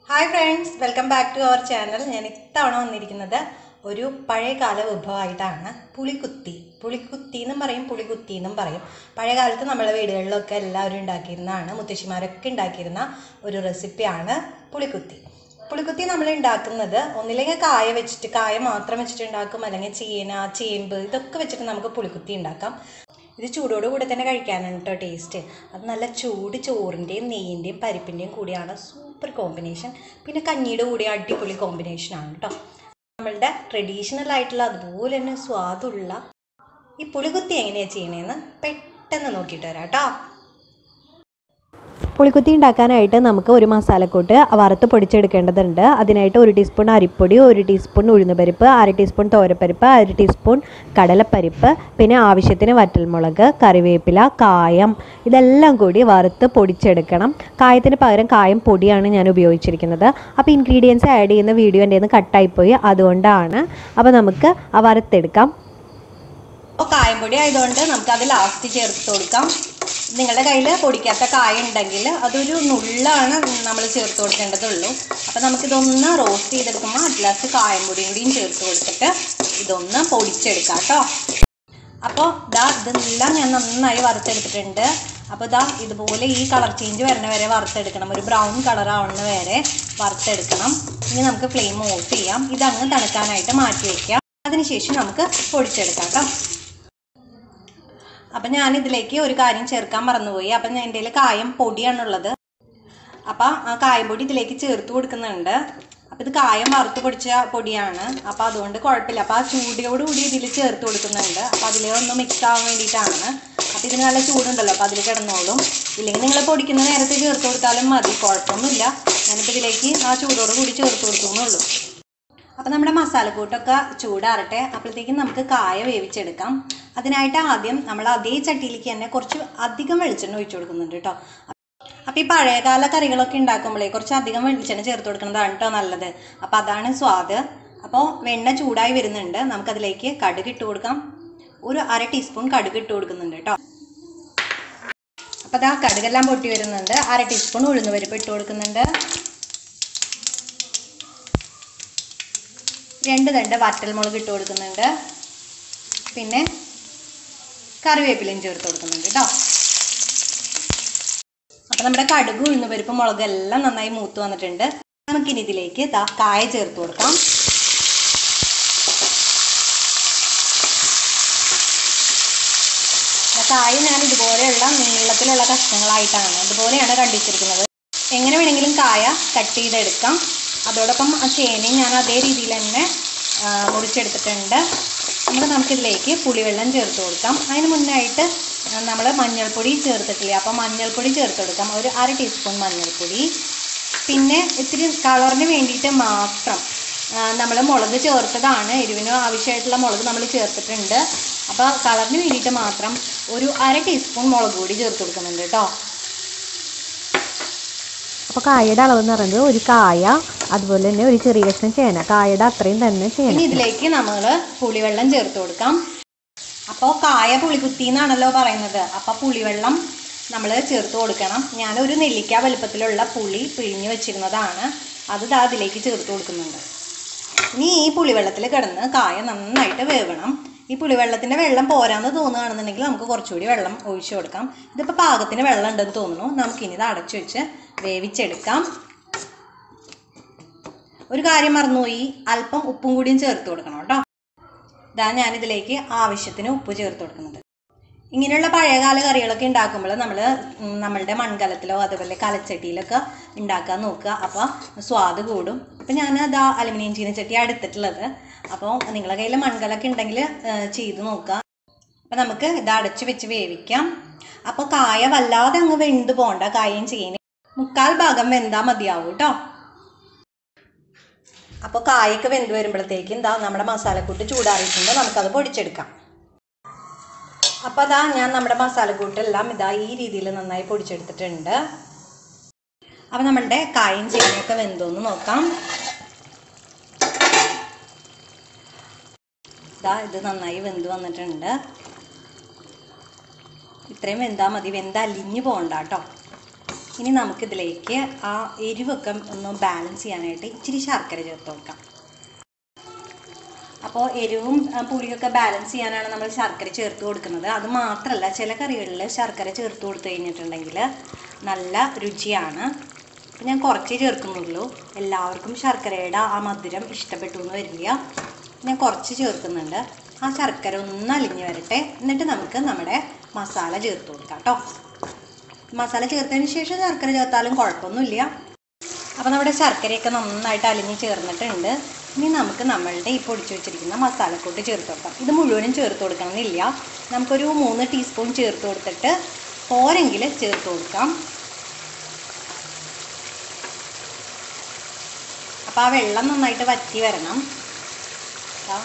Hi friends welcome back to our channel ഞാൻ ഇത്തവണ വന്നിരിക്കുന്നത് ഒരു പഴയകാല വിഭവമായിട്ടാണ് പുളിക്കുത്തി പുളിക്കുത്തി എന്നും പറയും പുളിക്കുത്തി എന്നും പറയും പഴയ കാലത്ത് നമ്മുടെ വീടുകളിലൊക്കെ എല്ലാവരും ഉണ്ടാക്കിയിരുന്നതാണ് മുത്തശ്ശിമാരൊക്കെ ഉണ്ടാക്കിയിരുന്ന ഒരു റെസിപ്പിയാണ് പുളിക്കുത്തി പുളിക്കുത്തി നമ്മൾ ഉണ്ടാക്കുന്നത് ഒന്നില്ലെങ്കിൽ കായ വെച്ചിട്ട് കായ മാത്രം വെച്ചിട്ട് ഉണ്ടാക്കും അല്ലെങ്കിൽ ചേന ചേമ്പ് ഇതൊക്കെ വെച്ചിട്ട് നമുക്ക് പുളിക്കുത്തി ഉണ്ടാക്കാം ഇത് ചൂടോട് കൂടെ തന്നെ കഴിക്കാനാണ് കേട്ടോ ടേസ്റ്റ് അത് നല്ല ചൂട് ചോറിൻ്റെയും നെയ്യിൻ്റെയും പരിപ്പിൻ്റെയും കൂടിയാണ് സൂപ്പർ കോമ്പിനേഷൻ പിന്നെ കഞ്ഞിയുടെ കൂടി അടിപൊളി കോമ്പിനേഷനാണ് കേട്ടോ നമ്മളുടെ ട്രഡീഷണൽ ആയിട്ടുള്ള അതുപോലെ തന്നെ സ്വാദുള്ള ഈ പുളികുത്തി എങ്ങനെയാണ് ചെയ്യണേന്ന് പെട്ടെന്ന് നോക്കിയിട്ട് വരാം കേട്ടോ പുളിക്കുത്തി ഉണ്ടാക്കാനായിട്ട് നമുക്ക് ഒരു മസാലക്കൂട്ട് വറുത്ത് പൊടിച്ചെടുക്കേണ്ടതുണ്ട് അതിനായിട്ട് ഒരു ടീസ്പൂൺ അരിപ്പൊടി ഒരു ടീസ്പൂൺ ഉഴുന്നുപരിപ്പ് അര ടീസ്പൂൺ തോരപ്പരിപ്പ് അര ടീസ്പൂൺ കടലപ്പരിപ്പ് പിന്നെ ആവശ്യത്തിന് വറ്റൽമുളക് കറിവേപ്പില കായം ഇതെല്ലാം കൂടി വറുത്ത് പൊടിച്ചെടുക്കണം കായത്തിന് പകരം കായം പൊടിയാണ് ഞാൻ ഉപയോഗിച്ചിരിക്കുന്നത് അപ്പോൾ ഇൻഗ്രീഡിയൻസ് ആഡ് ചെയ്യുന്ന വീഡിയോ എൻ്റെ നിന്ന് കട്ടായിപ്പോയി അതുകൊണ്ടാണ് അപ്പോൾ നമുക്ക് ആ വറുത്തെടുക്കാം അപ്പോൾ കായംപൊടി ആയതുകൊണ്ട് നമുക്കത് ലാസ്റ്റ് ചേർത്ത് കൊടുക്കാം നിങ്ങളുടെ കയ്യിൽ പൊടിക്കാത്ത കായ ഉണ്ടെങ്കിൽ അതൊരു നുള്ളാണ് നമ്മൾ ചേർത്ത് കൊടുക്കേണ്ടതുള്ളൂ അപ്പോൾ നമുക്കിതൊന്ന് റോസ്റ്റ് ചെയ്തെടുക്കുമ്പോൾ അറ്റ് ലാസ്റ്റ് കായംപൊടിയും കൂടിയും ചേർത്ത് കൊടുത്തിട്ട് ഇതൊന്ന് പൊടിച്ചെടുക്കാം കേട്ടോ അപ്പോൾ ദാ ഇതെല്ലാം ഞാൻ നന്നായി വറുത്തെടുത്തിട്ടുണ്ട് അപ്പോൾ ദാ ഇതുപോലെ ഈ കളർ ചേഞ്ച് വരണ വരെ വറുത്തെടുക്കണം ഒരു ബ്രൗൺ കളർ ആവുന്ന വരെ വറുത്തെടുക്കണം ഇനി നമുക്ക് ഫ്ലെയിം ഓഫ് ചെയ്യാം ഇതങ്ങ് തണുക്കാനായിട്ട് മാറ്റി വയ്ക്കാം അതിനുശേഷം നമുക്ക് പൊടിച്ചെടുക്കാം കേട്ടോ അപ്പം ഞാൻ ഇതിലേക്ക് ഒരു കാര്യം ചേർക്കാൻ മറന്നുപോയി അപ്പം ഞാൻ എൻ്റെ കയ്യിൽ കായം പൊടിയാണുള്ളത് അപ്പം ആ കായപ്പൊടി ഇതിലേക്ക് ചേർത്ത് കൊടുക്കുന്നുണ്ട് അപ്പം ഇത് കായം വറുത്ത് പൊടിച്ച പൊടിയാണ് അപ്പം അതുകൊണ്ട് കുഴപ്പമില്ല അപ്പം ആ ചൂടിയോട് കൂടി ഇതിൽ ചേർത്ത് കൊടുക്കുന്നുണ്ട് അപ്പം അതിൽ ഒന്ന് മിക്സ് ആവാൻ വേണ്ടിയിട്ടാണ് അപ്പം ഇതിന് നല്ല ചൂടുണ്ടല്ലോ അപ്പം അതിൽ കിടന്നോളും ഇല്ലെങ്കിൽ നിങ്ങൾ പൊടിക്കുന്ന നേരത്തെ ചേർത്ത് കൊടുത്താലും മതി കുഴപ്പമൊന്നുമില്ല ഞാനിപ്പോൾ ഇതിലേക്ക് ആ ചൂടോട് കൂടി ചേർത്ത് കൊടുക്കുന്നുള്ളൂ അപ്പം നമ്മുടെ മസാലക്കൂട്ടൊക്കെ ചൂടാറട്ടെ അപ്പോഴത്തേക്കും നമുക്ക് കായ വേവിച്ചെടുക്കാം അതിനായിട്ട് ആദ്യം നമ്മൾ അതേ ചട്ടിയിലേക്ക് തന്നെ കുറച്ച് അധികം വെളിച്ചെണ്ണ ഒഴിച്ചു കൊടുക്കുന്നുണ്ട് കേട്ടോ അപ്പം ഈ പഴയകാല കറികളൊക്കെ ഉണ്ടാക്കുമ്പോഴേ കുറച്ച് അധികം വെളിച്ചെണ്ണ ചേർത്ത് കൊടുക്കുന്നതാണ് കേട്ടോ നല്ലത് അപ്പം അതാണ് സ്വാദ് അപ്പോൾ വെണ്ണ ചൂടായി വരുന്നുണ്ട് നമുക്കതിലേക്ക് കടുക് ഇട്ട് കൊടുക്കാം ഒരു അര ടീസ്പൂൺ കടുക് ഇട്ട് കൊടുക്കുന്നുണ്ട് കേട്ടോ അപ്പോൾ അതാ കടുകെല്ലാം പൊട്ടി വരുന്നുണ്ട് അര ടീസ്പൂൺ ഉഴുന്നുപരിപ്പ് ഇട്ട് കൊടുക്കുന്നുണ്ട് രണ്ട് തണ്ട് വറ്റൽമുളക് ഇട്ട് കൊടുക്കുന്നുണ്ട് പിന്നെ കറിവേപ്പിലയും ചേർത്ത് കൊടുക്കുന്നുണ്ട് കേട്ടോ അപ്പം നമ്മുടെ കടുക് ഉഴുന്ന് പരിപ്പ് മുളക് എല്ലാം നന്നായി മൂത്ത് വന്നിട്ടുണ്ട് നമുക്കിനി ഇതിലേക്ക് ദാ കായ ചേർത്ത് കൊടുക്കാം കായ ഞാൻ ഇതുപോലെയുള്ള നീളത്തിലുള്ള കഷ്ണങ്ങളായിട്ടാണ് ഇതുപോലെയാണ് കണ്ടിച്ചിരിക്കുന്നത് എങ്ങനെ വേണമെങ്കിലും കായ കട്ട് ചെയ്തെടുക്കാം അതോടൊപ്പം ആ ചേനയും ഞാൻ അതേ രീതിയിൽ തന്നെ മുറിച്ചെടുത്തിട്ടുണ്ട് നമുക്ക് നമുക്കിതിലേക്ക് പുളിവെള്ളം ചേർത്ത് കൊടുക്കാം അതിന് മുന്നായിട്ട് നമ്മൾ മഞ്ഞൾപ്പൊടി ചേർത്തിട്ടില്ല അപ്പോൾ മഞ്ഞൾപ്പൊടി ചേർത്ത് കൊടുക്കാം ഒരു അര ടീസ്പൂൺ മഞ്ഞൾപ്പൊടി പിന്നെ ഇത്തിരി കളറിന് വേണ്ടിയിട്ട് മാത്രം നമ്മൾ മുളക് ചേർത്തതാണ് എരിവിന് ആവശ്യമായിട്ടുള്ള മുളക് നമ്മൾ ചേർത്തിട്ടുണ്ട് അപ്പോൾ കളറിന് വേണ്ടിയിട്ട് മാത്രം ഒരു അര ടീസ്പൂൺ മുളക് പൊടി ചേർത്ത് കൊടുക്കുന്നുണ്ട് കേട്ടോ അപ്പോൾ കായയുടെ അളവ് എന്ന് പറയുന്നത് ഒരു കായ അതുപോലെ തന്നെ ഒരു ചെറിയ കഷ്ണം ചേന കായയുടെ അത്രയും തന്നെ ചേന ഇനി ഇതിലേക്ക് നമ്മൾ പുളിവെള്ളം ചേർത്ത് കൊടുക്കാം അപ്പോൾ കായ പുളികുത്തി എന്നാണല്ലോ പറയുന്നത് അപ്പോൾ പുളിവെള്ളം നമ്മൾ ചേർത്ത് കൊടുക്കണം ഞാനൊരു നെല്ലിക്ക വലുപ്പത്തിലുള്ള പുളി പിഴിഞ്ഞ് വെച്ചിരുന്നതാണ് അത് ദാ അതിലേക്ക് ചേർത്ത് കൊടുക്കുന്നുണ്ട് ഇനി ഈ പുളിവെള്ളത്തിൽ കിടന്ന് കായ നന്നായിട്ട് വേവണം ഈ പുളിവെള്ളത്തിൻ്റെ വെള്ളം പോരാന്ന് തോന്നുകയാണെന്നുണ്ടെങ്കിൽ നമുക്ക് കുറച്ചുകൂടി വെള്ളം ഒഴിച്ചു കൊടുക്കാം ഇതിപ്പോൾ പാകത്തിന് വെള്ളം ഉണ്ടെന്ന് തോന്നുന്നു നമുക്കിനി ഇത് അടച്ചു വെച്ച് വേവിച്ചെടുക്കാം ഒരു കാര്യം മറന്നുപോയി അല്പം ഉപ്പും കൂടിയും ചേർത്ത് കൊടുക്കണം കേട്ടോ ഇതാ ഞാനിതിലേക്ക് ആവശ്യത്തിന് ഉപ്പ് ചേർത്ത് കൊടുക്കുന്നത് ഇങ്ങനെയുള്ള പഴയകാല കറികളൊക്കെ ഉണ്ടാക്കുമ്പോൾ നമ്മൾ നമ്മളുടെ മൺകലത്തിലോ അതുപോലെ കലച്ചട്ടിയിലൊക്കെ ഉണ്ടാക്കാൻ നോക്കുക അപ്പോൾ സ്വാദ് കൂടും അപ്പം ഞാൻ അതാ അലുമിനിയം ചീനച്ചട്ടി എടുത്തിട്ടുള്ളത് അപ്പോൾ നിങ്ങളുടെ കയ്യിൽ മൺകലൊക്കെ ഉണ്ടെങ്കിൽ ചെയ്ത് നോക്കുക അപ്പം നമുക്ക് ഇത് അടച്ച് വെച്ച് വേവിക്കാം അപ്പോൾ കായ വല്ലാതെ അങ്ങ് വെന്ത് പോകണ്ട കായയും ചെയ്യുന്നത് മുക്കാൽ ഭാഗം വെന്താൽ മതിയാവും കേട്ടോ അപ്പോൾ കായൊക്കെ വെന്ത് വരുമ്പോഴത്തേക്കും എന്താ നമ്മുടെ മസാലക്കൂട്ട് ചൂടാറിയിട്ടുണ്ട് നമുക്കത് പൊടിച്ചെടുക്കാം അപ്പോൾ അതാ ഞാൻ നമ്മുടെ മസാലക്കൂട്ടെല്ലാം ഇതാ ഈ രീതിയിൽ നന്നായി പൊടിച്ചെടുത്തിട്ടുണ്ട് അപ്പോൾ നമ്മളുടെ കായും ചേനയൊക്കെ വെന്തോന്ന് നോക്കാം ഇതാ ഇത് നന്നായി വെന്ത് വന്നിട്ടുണ്ട് ഇത്രയും വെന്താൽ മതി വെന്ത് അലിഞ്ഞു പോകണ്ട കേട്ടോ ഇനി നമുക്കിതിലേക്ക് ആ എരിവൊക്കെ ഒന്ന് ബാലൻസ് ചെയ്യാനായിട്ട് ഇച്ചിരി ശർക്കര ചേർത്ത് കൊടുക്കാം അപ്പോൾ എരിവും ആ, പുളിയൊക്കെ ബാലൻസ് ചെയ്യാനാണ് നമ്മൾ ശർക്കര ചേർത്ത് കൊടുക്കുന്നത് അത് മാത്രമല്ല ചില കറികളിൽ ശർക്കര ചേർത്ത് കൊടുത്തു കഴിഞ്ഞിട്ടുണ്ടെങ്കിൽ നല്ല രുചിയാണ് അപ്പം ഞാൻ കുറച്ചേ ചേർക്കുന്നുള്ളൂ എല്ലാവർക്കും ശർക്കരയുടെ ആ മധുരം ഇഷ്ടപ്പെട്ടു എന്ന് വരില്ല ഞാൻ കുറച്ച് ചേർക്കുന്നുണ്ട് ആ ശർക്കര ഒന്ന് അലിഞ്ഞ് വരട്ടെ എന്നിട്ട് നമുക്ക് നമ്മുടെ മസാല ചേർത്ത് കൊടുക്കാം കേട്ടോ മസാല ചേർത്തതിന് ശേഷം ശർക്കര ചേർത്താലും കുഴപ്പമൊന്നുമില്ല അപ്പോൾ നമ്മുടെ ശർക്കരയൊക്കെ നന്നായിട്ട് അലിഞ്ഞ് ചേർന്നിട്ടുണ്ട് ഇനി നമുക്ക് നമ്മളുടെ ഈ പൊടിച്ച് വെച്ചിരിക്കുന്ന മസാലക്കൂട്ട് ചേർത്ത് കൊടുക്കാം ഇത് മുഴുവനും ചേർത്ത് കൊടുക്കണമെന്നില്ല നമുക്കൊരു മൂന്ന് ടീസ്പൂൺ ചേർത്ത് കൊടുത്തിട്ട് പോരെങ്കിൽ ചേർത്ത് കൊടുക്കാം അപ്പോൾ ആ വെള്ളം നന്നായിട്ട് വറ്റി വരണം ദാ.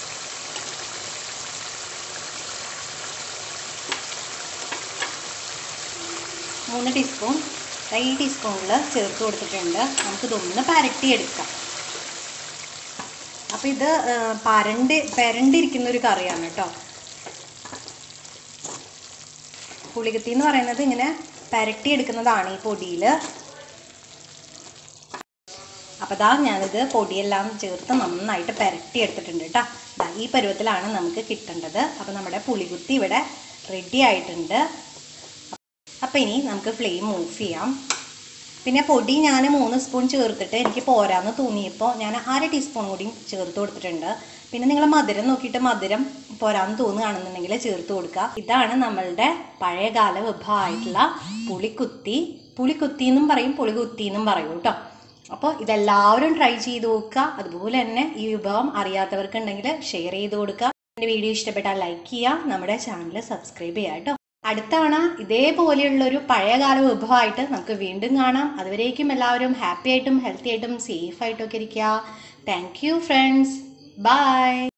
മൂന്ന് ടീസ്പൂൺ ദാ ഈ ടീസ്പൂണിൽ ചേർത്ത് കൊടുത്തിട്ടുണ്ട് നമുക്കിതൊന്ന് പരട്ടിയെടുക്കാം അപ്പോൾ ഇത് ആ, പരണ്ട് പരണ്ടിരിക്കുന്ന ഒരു കറിയാണ് കേട്ടോ പുളികത്തി എന്ന് പറയുന്നത് ഇങ്ങനെ പരട്ടിയെടുക്കുന്നതാണ് ഈ പൊടിയിൽ അപ്പോൾ ദാ ഞാനിത് പൊടിയെല്ലാം ചേർത്ത് നന്നായിട്ട് പരട്ടി എടുത്തിട്ടുണ്ട് കേട്ടോ ദാ ഈ പരുവത്തിലാണ് നമുക്ക് കിട്ടേണ്ടത് അപ്പോൾ നമ്മുടെ പുളികുത്തി ഇവിടെ റെഡി ആയിട്ടുണ്ട് അപ്പോൾ ഇനി നമുക്ക് ഫ്ലെയിം ഓഫ് ചെയ്യാം പിന്നെ പൊടി ഞാൻ മൂന്ന് സ്പൂൺ ചേർത്തിട്ട് എനിക്ക് പോരാന്ന് തോന്നിയപ്പോൾ ഞാൻ അര ടീസ്പൂൺ കൂടി ചേർത്ത് കൊടുത്തിട്ടുണ്ട് പിന്നെ നിങ്ങൾ മധുരം നോക്കിയിട്ട് മധുരം പോരാന്ന് തോന്നുകയാണെന്നുണ്ടെങ്കിൽ ചേർത്ത് കൊടുക്കുക ഇതാണ് നമ്മളുടെ പഴയകാല വിഭവമായിട്ടുള്ള പുളിക്കുത്തി പുളിക്കുത്തി എന്നും പറയും പുളികുത്തി എന്നും പറയും കേട്ടോ അപ്പോൾ ഇതെല്ലാവരും ട്രൈ ചെയ്ത് നോക്കുക അതുപോലെ തന്നെ ഈ വിഭവം അറിയാത്തവർക്കുണ്ടെങ്കിൽ ഷെയർ ചെയ്ത് കൊടുക്കുക എൻ്റെ വീഡിയോ ഇഷ്ടപ്പെട്ടാൽ ലൈക്ക് ചെയ്യുക നമ്മുടെ ചാനൽ സബ്സ്ക്രൈബ് ചെയ്യുക കേട്ടോ അടുത്ത തവണ ഇതേപോലെയുള്ളൊരു പഴയകാല വിഭവമായിട്ട് നമുക്ക് വീണ്ടും കാണാം അതുവരേക്കും എല്ലാവരും ഹാപ്പി ആയിട്ടും ഹെൽത്തി ആയിട്ടും സേഫ് ആയിട്ടും ഒക്കെ ഇരിക്കുക താങ്ക് യു ഫ്രണ്ട്സ് ബൈ